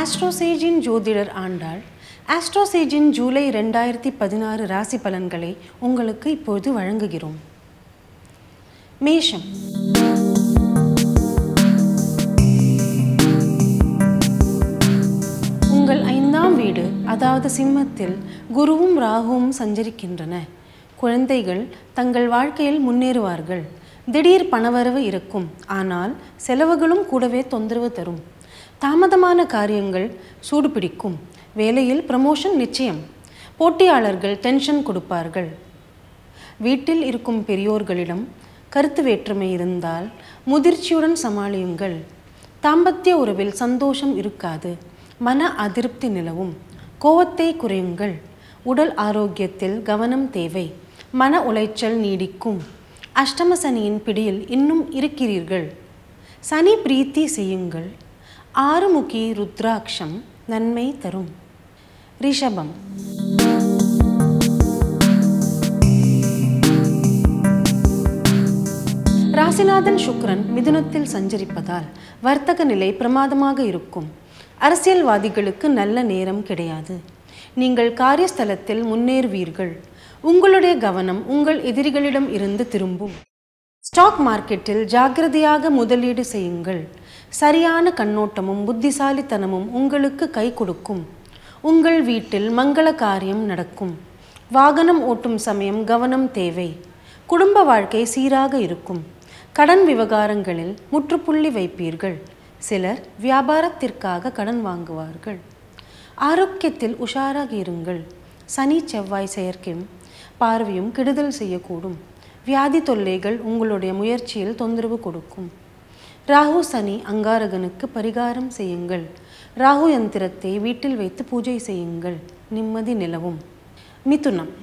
ஆஸ்ட்ரோசேஜின் ஜோதிடர் ஆண்டாள் ஆஸ்ட்ரோசேஜின் ஜூலை ரெண்டாயிரத்தி பதினாறு ராசி பலன்களை உங்களுக்கு இப்போது வழங்குகிறோம் மேஷம் உங்கள் ஐந்தாம் வீடு அதாவது சிம்மத்தில் குருவும் ராகுவும் சஞ்சரிக்கின்றன குழந்தைகள் தங்கள் வாழ்க்கையில் முன்னேறுவார்கள் திடீர் பணவரவு இருக்கும் ஆனால் செலவுகளும் கூடவே தொந்தரவு தரும் தாமதமான காரியங்கள் சூடுபிடிக்கும் வேலையில் ப்ரமோஷன் நிச்சயம் போட்டியாளர்கள் டென்ஷன் கொடுப்பார்கள் வீட்டில் இருக்கும் பெரியோர்களிடம் கருத்து வேற்றுமை இருந்தால் முதிர்ச்சியுடன் சமாளியுங்கள் தாம்பத்திய உறவில் சந்தோஷம் இருக்காது மன அதிருப்தி நிலவும் கோவத்தை குறையுங்கள் உடல் ஆரோக்கியத்தில் கவனம் தேவை மன உளைச்சல் நீடிக்கும் அஷ்டம சனியின் பிடியில் இன்னும் இருக்கிறீர்கள் சனி பிரீத்தி செய்யுங்கள் ஆறுமுகி ருத்ராட்சம் நன்மை தரும் ரிஷபம் ராசிநாதன் சுக்ரன் மிதுனத்தில் சஞ்சரிப்பதால் வர்த்தக நிலை பிரமாதமாக இருக்கும் அரசியல்வாதிகளுக்கு நல்ல நேரம் கிடையாது நீங்கள் காரியஸ்தலத்தில் முன்னேறுவீர்கள் உங்களுடைய கவனம் உங்கள் எதிரிகளிடம் இருந்து திரும்பும் ஸ்டாக் மார்க்கெட்டில் ஜாக்கிரதையாக முதலீடு செய்யுங்கள் சரியான கண்ணோட்டமும் புத்திசாலித்தனமும் உங்களுக்கு கை கொடுக்கும் உங்கள் வீட்டில் மங்கள காரியம் நடக்கும் வாகனம் ஓட்டும் சமயம் கவனம் தேவை குடும்ப வாழ்க்கை சீராக இருக்கும் கடன் விவகாரங்களில் முற்றுப்புள்ளி வைப்பீர்கள் சிலர் வியாபாரத்திற்காக கடன் வாங்குவார்கள் ஆரோக்கியத்தில் உஷாராக இருங்கள் சனி செவ்வாய் செயற்கையும் பார்வையும் கெடுதல் செய்யக்கூடும் வியாதி தொல்லைகள் உங்களுடைய முயற்சியில் தொந்தரவு கொடுக்கும் ராகு சனி அங்காரகனுக்கு பரிகாரம் செய்யுங்கள் ராகு யந்திரத்தை வீட்டில் வைத்து பூஜை செய்யுங்கள் நிம்மதி நிலவும் மிதுனம்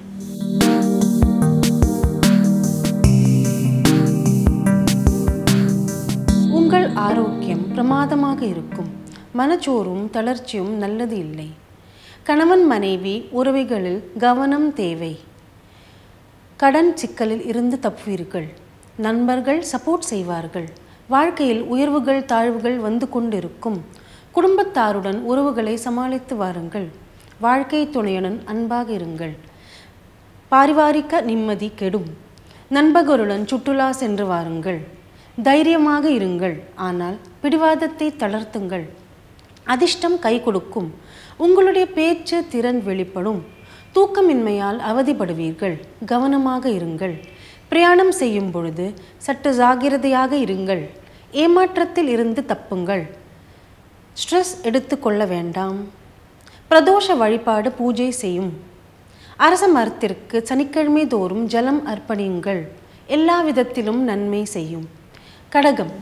உங்கள் ஆரோக்கியம் பிரமாதமாக இருக்கும் மனச்சோரும் தளர்ச்சியும் நல்லது இல்லை கணவன் மனைவி உறவுகளில் கவனம் தேவை கடன் சிக்கலில் இருந்து தப்புவீர்கள் நண்பர்கள் சப்போர்ட் செய்வார்கள் வாழ்க்கையில் உயர்வுகள் தாழ்வுகள் வந்து கொண்டிருக்கும் குடும்பத்தாருடன் உறவுகளை சமாளித்து வாருங்கள் வாழ்க்கை துணையுடன் அன்பாக இருங்கள் பாரிவாரிக்க நிம்மதி கெடும் நண்பர்களுடன் சுற்றுலா சென்று வாருங்கள் தைரியமாக இருங்கள் ஆனால் பிடிவாதத்தை தளர்த்துங்கள் அதிர்ஷ்டம் கை கொடுக்கும் உங்களுடைய பேச்சு திறன் வெளிப்படும் தூக்கமின்மையால் அவதிப்படுவீர்கள் கவனமாக இருங்கள் பிரயாணம் செய்யும் பொழுது சற்று ஜாகிரதையாக இருங்கள் ஏமாற்றத்தில் இருந்து தப்புங்கள் ஸ்ட்ரெஸ் எடுத்துக்கொள்ள வேண்டாம் பிரதோஷ வழிபாடு பூஜை செய்யும் அரச மரத்திற்கு சனிக்கிழமை தோறும் ஜலம் அர்ப்பணியுங்கள் எல்லா விதத்திலும் நன்மை செய்யும் கடகம்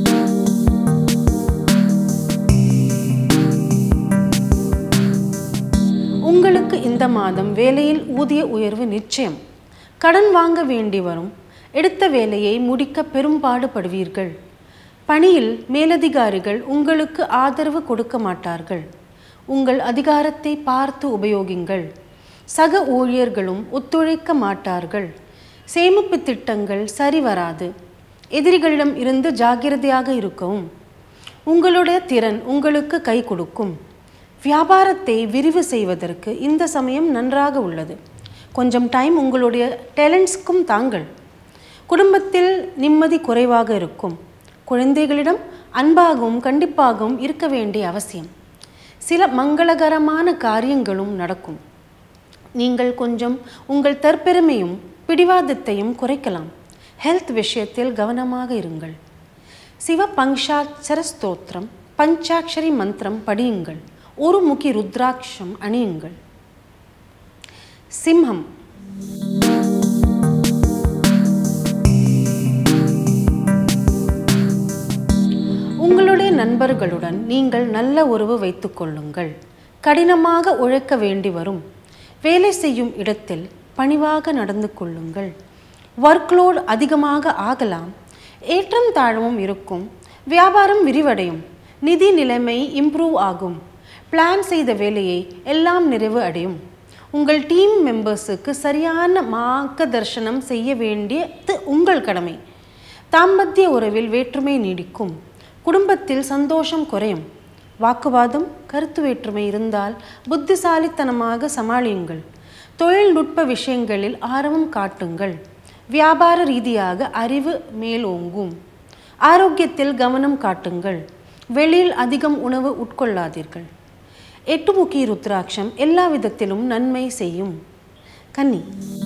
உங்களுக்கு இந்த மாதம் வேலையில் ஊதிய உயர்வு நிச்சயம் கடன் வாங்க வேண்டி வரும் எடுத்த வேலையை முடிக்க பெரும்பாடுபடுவீர்கள் பணியில் மேலதிகாரிகள் உங்களுக்கு ஆதரவு கொடுக்க மாட்டார்கள் உங்கள் அதிகாரத்தை பார்த்து உபயோகிங்கள் சக ஊழியர்களும் ஒத்துழைக்க மாட்டார்கள் சேமிப்பு திட்டங்கள் சரி வராது எதிரிகளிடம் இருந்து ஜாக்கிரதையாக இருக்கவும் உங்களுடைய திறன் உங்களுக்கு கை கொடுக்கும் வியாபாரத்தை விரிவு செய்வதற்கு இந்த சமயம் நன்றாக உள்ளது கொஞ்சம் டைம் உங்களுடைய டேலண்ட்ஸ்க்கும் தாங்கள் குடும்பத்தில் நிம்மதி குறைவாக இருக்கும் குழந்தைகளிடம் அன்பாகவும் கண்டிப்பாகவும் இருக்க வேண்டிய அவசியம் சில மங்களகரமான காரியங்களும் நடக்கும் நீங்கள் கொஞ்சம் உங்கள் தற்பெருமையும் பிடிவாதத்தையும் குறைக்கலாம் ஹெல்த் விஷயத்தில் கவனமாக இருங்கள் சிவ பங்சாட்சர ஸ்தோத்திரம் பஞ்சாட்சரி மந்திரம் படியுங்கள் ஒரு முகி ருத்ராட்சம் அணியுங்கள் சிம்ஹம் உங்களுடைய நண்பர்களுடன் நீங்கள் நல்ல உறவு வைத்துக் கொள்ளுங்கள் கடினமாக உழைக்க வேண்டி வரும் வேலை செய்யும் இடத்தில் பணிவாக நடந்து கொள்ளுங்கள் ஒர்க்லோட் அதிகமாக ஆகலாம் ஏற்றம் தாழ்வும் இருக்கும் வியாபாரம் விரிவடையும் நிதி நிலைமை இம்ப்ரூவ் ஆகும் பிளான் செய்த வேலையை எல்லாம் நிறைவு அடையும் உங்கள் டீம் மெம்பர்ஸுக்கு சரியான மார்க்க தர்சனம் செய்ய வேண்டியது உங்கள் கடமை தாம்பத்திய உறவில் வேற்றுமை நீடிக்கும் குடும்பத்தில் சந்தோஷம் குறையும் வாக்குவாதம் கருத்து வேற்றுமை இருந்தால் புத்திசாலித்தனமாக சமாளியுங்கள் தொழில்நுட்ப விஷயங்களில் ஆர்வம் காட்டுங்கள் வியாபார ரீதியாக அறிவு மேலோங்கும் ஆரோக்கியத்தில் கவனம் காட்டுங்கள் வெளியில் அதிகம் உணவு உட்கொள்ளாதீர்கள் எட்டுமுக்கி ருத்ராட்சம் எல்லா விதத்திலும் நன்மை செய்யும் கன்னி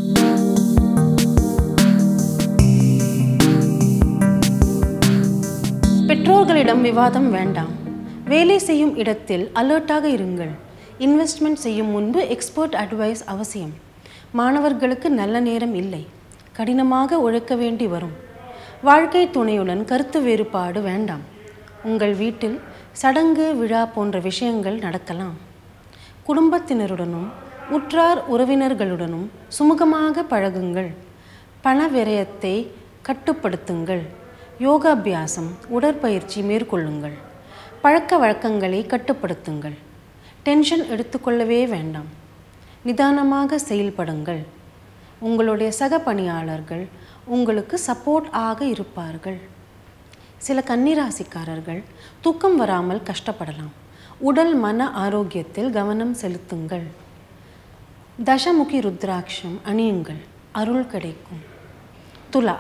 பெற்றோர்களிடம் விவாதம் வேண்டாம் வேலை செய்யும் இடத்தில் அலர்ட்டாக இருங்கள் இன்வெஸ்ட்மெண்ட் செய்யும் முன்பு எக்ஸ்பர்ட் அட்வைஸ் அவசியம் மாணவர்களுக்கு நல்ல நேரம் இல்லை கடினமாக உழைக்க வேண்டி வரும் வாழ்க்கை துணையுடன் கருத்து வேறுபாடு வேண்டாம் உங்கள் வீட்டில் சடங்கு விழா போன்ற விஷயங்கள் நடக்கலாம் குடும்பத்தினருடனும் உற்றார் உறவினர்களுடனும் சுமூகமாக பழகுங்கள் பண விரயத்தை கட்டுப்படுத்துங்கள் யோகாபியாசம் உடற்பயிற்சி மேற்கொள்ளுங்கள் பழக்க வழக்கங்களை கட்டுப்படுத்துங்கள் டென்ஷன் எடுத்துக்கொள்ளவே வேண்டாம் நிதானமாக செயல்படுங்கள் உங்களுடைய சக பணியாளர்கள் உங்களுக்கு சப்போர்ட் ஆக இருப்பார்கள் சில கன்னிராசிக்காரர்கள் தூக்கம் வராமல் கஷ்டப்படலாம் உடல் மன ஆரோக்கியத்தில் கவனம் செலுத்துங்கள் தசமுகி ருத்ராட்சம் அணியுங்கள் அருள் கிடைக்கும் துலா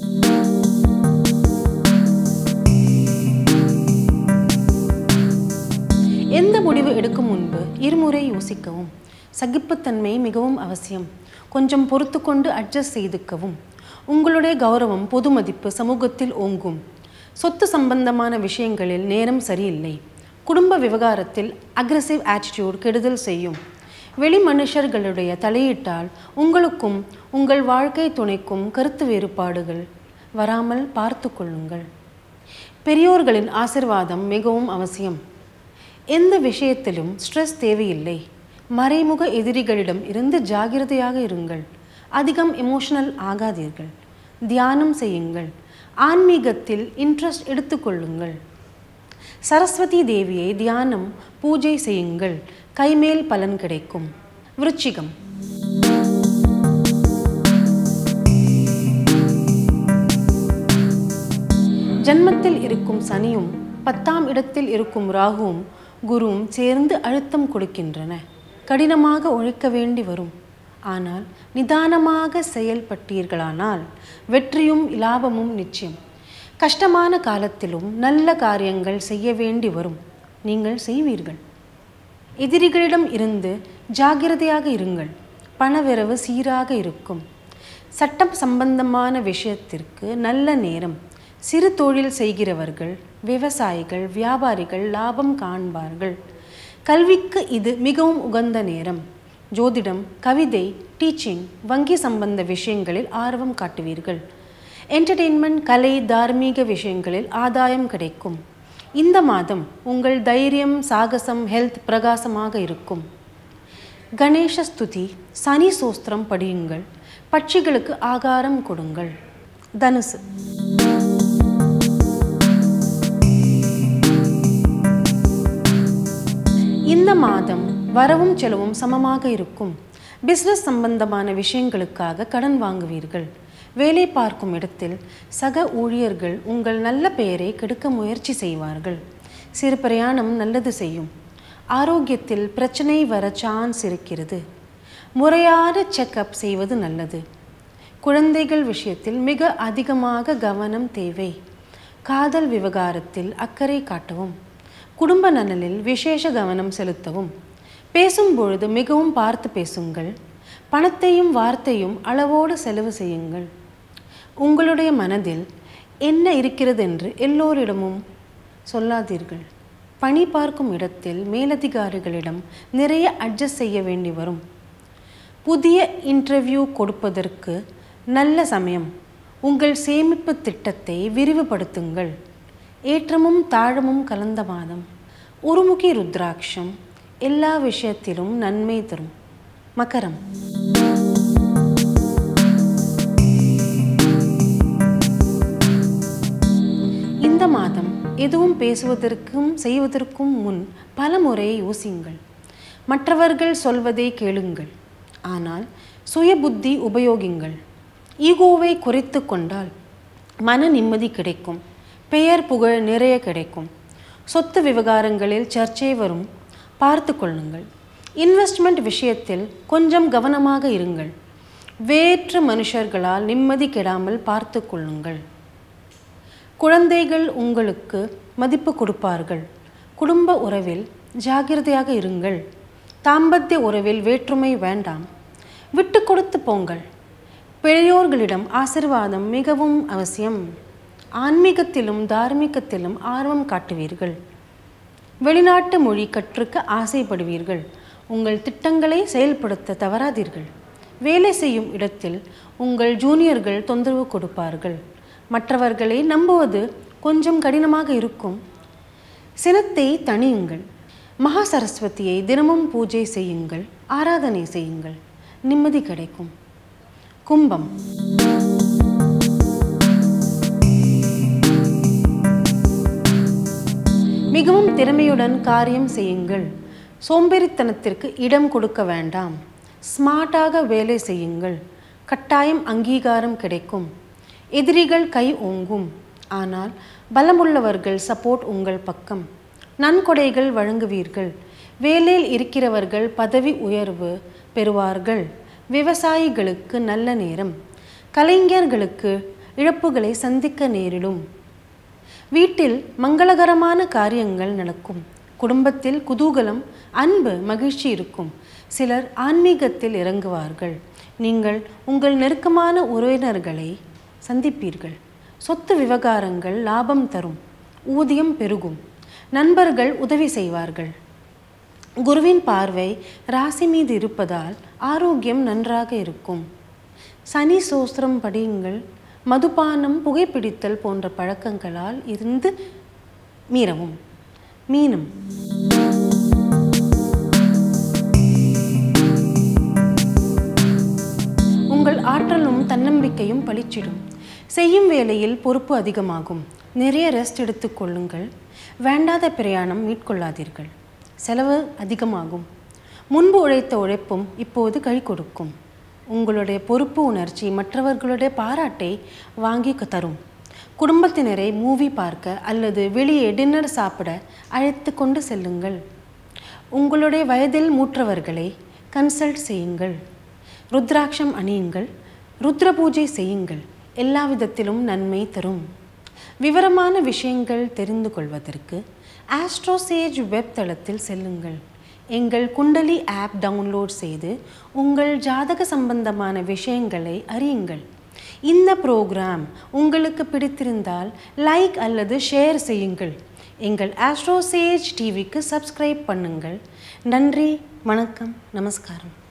எந்த முடிவு எடுக்கும் முன்பு இருமுறை யோசிக்கவும் சகிப்புத்தன்மை மிகவும் அவசியம் கொஞ்சம் பொறுத்து கொண்டு அட்ஜஸ்ட் செய்துக்கவும் உங்களுடைய கௌரவம் பொது மதிப்பு சமூகத்தில் ஓங்கும் சொத்து சம்பந்தமான விஷயங்களில் நேரம் சரியில்லை குடும்ப விவகாரத்தில் அக்ரஸிவ் ஆட்டிடியூட் கெடுதல் செய்யும் வெளி மனுஷர்களுடைய தலையிட்டால் உங்களுக்கும் உங்கள் வாழ்க்கை துணைக்கும் கருத்து வேறுபாடுகள் வராமல் பார்த்து கொள்ளுங்கள் பெரியோர்களின் ஆசிர்வாதம் மிகவும் அவசியம் எந்த விஷயத்திலும் ஸ்ட்ரெஸ் தேவையில்லை மறைமுக எதிரிகளிடம் இருந்து ஜாகிரதையாக இருங்கள் அதிகம் எமோஷனல் ஆகாதீர்கள் தியானம் செய்யுங்கள் ஆன்மீகத்தில் இன்ட்ரெஸ்ட் எடுத்துக்கொள்ளுங்கள் சரஸ்வதி தேவியை தியானம் பூஜை செய்யுங்கள் கைமேல் பலன் கிடைக்கும் விருச்சிகம் ஜன்மத்தில் இருக்கும் சனியும் பத்தாம் இடத்தில் இருக்கும் ராகுவும் குருவும் சேர்ந்து அழுத்தம் கொடுக்கின்றன கடினமாக உழைக்க வேண்டி வரும் ஆனால் நிதானமாக செயல்பட்டீர்களானால் வெற்றியும் லாபமும் நிச்சயம் கஷ்டமான காலத்திலும் நல்ல காரியங்கள் செய்ய வேண்டி வரும் நீங்கள் செய்வீர்கள் எதிரிகளிடம் இருந்து ஜாகிரதையாக இருங்கள் பணவரவு சீராக இருக்கும் சட்டம் சம்பந்தமான விஷயத்திற்கு நல்ல நேரம் சிறு தொழில் செய்கிறவர்கள் விவசாயிகள் வியாபாரிகள் லாபம் காண்பார்கள் கல்விக்கு இது மிகவும் உகந்த நேரம் ஜோதிடம் கவிதை டீச்சிங் வங்கி சம்பந்த விஷயங்களில் ஆர்வம் காட்டுவீர்கள் என்டர்டெயின்மெண்ட் கலை தார்மீக விஷயங்களில் ஆதாயம் கிடைக்கும் இந்த மாதம் உங்கள் தைரியம் சாகசம் ஹெல்த் பிரகாசமாக இருக்கும் கணேச ஸ்துதி சனி சோஸ்திரம் படியுங்கள் பட்சிகளுக்கு ஆகாரம் கொடுங்கள் தனுசு இந்த மாதம் வரவும் செலவும் சமமாக இருக்கும் பிஸ்னஸ் சம்பந்தமான விஷயங்களுக்காக கடன் வாங்குவீர்கள் வேலை பார்க்கும் இடத்தில் சக ஊழியர்கள் உங்கள் நல்ல பெயரை கெடுக்க முயற்சி செய்வார்கள் சிறு பிரயாணம் நல்லது செய்யும் ஆரோக்கியத்தில் பிரச்சனை வர சான்ஸ் இருக்கிறது முறையான செக்கப் செய்வது நல்லது குழந்தைகள் விஷயத்தில் மிக அதிகமாக கவனம் தேவை காதல் விவகாரத்தில் அக்கறை காட்டவும் குடும்ப நலனில் விசேஷ கவனம் செலுத்தவும் பேசும் பொழுது மிகவும் பார்த்து பேசுங்கள் பணத்தையும் வார்த்தையும் அளவோடு செலவு செய்யுங்கள் உங்களுடைய மனதில் என்ன இருக்கிறது என்று எல்லோரிடமும் சொல்லாதீர்கள் பணி பார்க்கும் இடத்தில் மேலதிகாரிகளிடம் நிறைய அட்ஜஸ்ட் செய்ய வேண்டி வரும் புதிய இன்டர்வியூ கொடுப்பதற்கு நல்ல சமயம் உங்கள் சேமிப்பு திட்டத்தை விரிவுபடுத்துங்கள் ஏற்றமும் தாழமும் கலந்த மாதம் உருமுகி ருத்ராட்சம் எல்லா விஷயத்திலும் நன்மை தரும் மகரம் இந்த மாதம் எதுவும் பேசுவதற்கும் செய்வதற்கும் முன் பல முறை யோசியுங்கள் மற்றவர்கள் சொல்வதை கேளுங்கள் ஆனால் சுய புத்தி உபயோகிங்கள் ஈகோவை குறைத்து கொண்டால் மன நிம்மதி கிடைக்கும் பெயர் புகழ் நிறைய கிடைக்கும் சொத்து விவகாரங்களில் சர்ச்சை வரும் பார்த்து கொள்ளுங்கள் இன்வெஸ்ட்மெண்ட் விஷயத்தில் கொஞ்சம் கவனமாக இருங்கள் வேற்று மனுஷர்களால் நிம்மதி கெடாமல் பார்த்து கொள்ளுங்கள் குழந்தைகள் உங்களுக்கு மதிப்பு கொடுப்பார்கள் குடும்ப உறவில் ஜாகிரதையாக இருங்கள் தாம்பத்திய உறவில் வேற்றுமை வேண்டாம் விட்டு கொடுத்து போங்கள் பெரியோர்களிடம் ஆசிர்வாதம் மிகவும் அவசியம் ஆன்மீகத்திலும் தார்மீகத்திலும் ஆர்வம் காட்டுவீர்கள் வெளிநாட்டு மொழி கற்றுக்க ஆசைப்படுவீர்கள் உங்கள் திட்டங்களை செயல்படுத்த தவறாதீர்கள் வேலை செய்யும் இடத்தில் உங்கள் ஜூனியர்கள் தொந்தரவு கொடுப்பார்கள் மற்றவர்களை நம்புவது கொஞ்சம் கடினமாக இருக்கும் சினத்தை தணியுங்கள் மகா சரஸ்வதியை தினமும் பூஜை செய்யுங்கள் ஆராதனை செய்யுங்கள் நிம்மதி கிடைக்கும் கும்பம் மிகவும் திறமையுடன் காரியம் செய்யுங்கள் சோம்பேறித்தனத்திற்கு இடம் கொடுக்க வேண்டாம் ஸ்மார்ட்டாக வேலை செய்யுங்கள் கட்டாயம் அங்கீகாரம் கிடைக்கும் எதிரிகள் கை ஓங்கும் ஆனால் பலமுள்ளவர்கள் சப்போர்ட் உங்கள் பக்கம் நன்கொடைகள் வழங்குவீர்கள் வேலையில் இருக்கிறவர்கள் பதவி உயர்வு பெறுவார்கள் விவசாயிகளுக்கு நல்ல நேரம் கலைஞர்களுக்கு இழப்புகளை சந்திக்க நேரிடும் வீட்டில் மங்களகரமான காரியங்கள் நடக்கும் குடும்பத்தில் குதூகலம் அன்பு மகிழ்ச்சி இருக்கும் சிலர் ஆன்மீகத்தில் இறங்குவார்கள் நீங்கள் உங்கள் நெருக்கமான உறவினர்களை சந்திப்பீர்கள் சொத்து விவகாரங்கள் லாபம் தரும் ஊதியம் பெருகும் நண்பர்கள் உதவி செய்வார்கள் குருவின் பார்வை ராசி மீது இருப்பதால் ஆரோக்கியம் நன்றாக இருக்கும் சனி சோஸ்திரம் படியுங்கள் மதுபானம் புகைப்பிடித்தல் போன்ற பழக்கங்களால் இருந்து மீறவும் மீனம் உங்கள் ஆற்றலும் தன்னம்பிக்கையும் பளிச்சிடும் செய்யும் வேலையில் பொறுப்பு அதிகமாகும் நிறைய ரெஸ்ட் எடுத்துக்கொள்ளுங்கள் வேண்டாத பிரயாணம் மேற்கொள்ளாதீர்கள் செலவு அதிகமாகும் முன்பு உழைத்த உழைப்பும் இப்போது கை கொடுக்கும் உங்களுடைய பொறுப்பு உணர்ச்சி மற்றவர்களுடைய பாராட்டை வாங்கி தரும் குடும்பத்தினரை மூவி பார்க்க அல்லது வெளியே டின்னர் சாப்பிட அழைத்து கொண்டு செல்லுங்கள் உங்களுடைய வயதில் மூற்றவர்களை கன்சல்ட் செய்யுங்கள் ருத்ராட்சம் அணியுங்கள் ருத்ர பூஜை செய்யுங்கள் எல்லா விதத்திலும் நன்மை தரும் விவரமான விஷயங்கள் தெரிந்து கொள்வதற்கு ஆஸ்ட்ரோசேஜ் வெப் தளத்தில் செல்லுங்கள் எங்கள் குண்டலி ஆப் டவுன்லோட் செய்து உங்கள் ஜாதக சம்பந்தமான விஷயங்களை அறியுங்கள் இந்த ப்ரோக்ராம் உங்களுக்கு பிடித்திருந்தால் லைக் அல்லது ஷேர் செய்யுங்கள் எங்கள் ஆஸ்ட்ரோசேஜ் டிவிக்கு சப்ஸ்கிரைப் பண்ணுங்கள் நன்றி வணக்கம் நமஸ்காரம்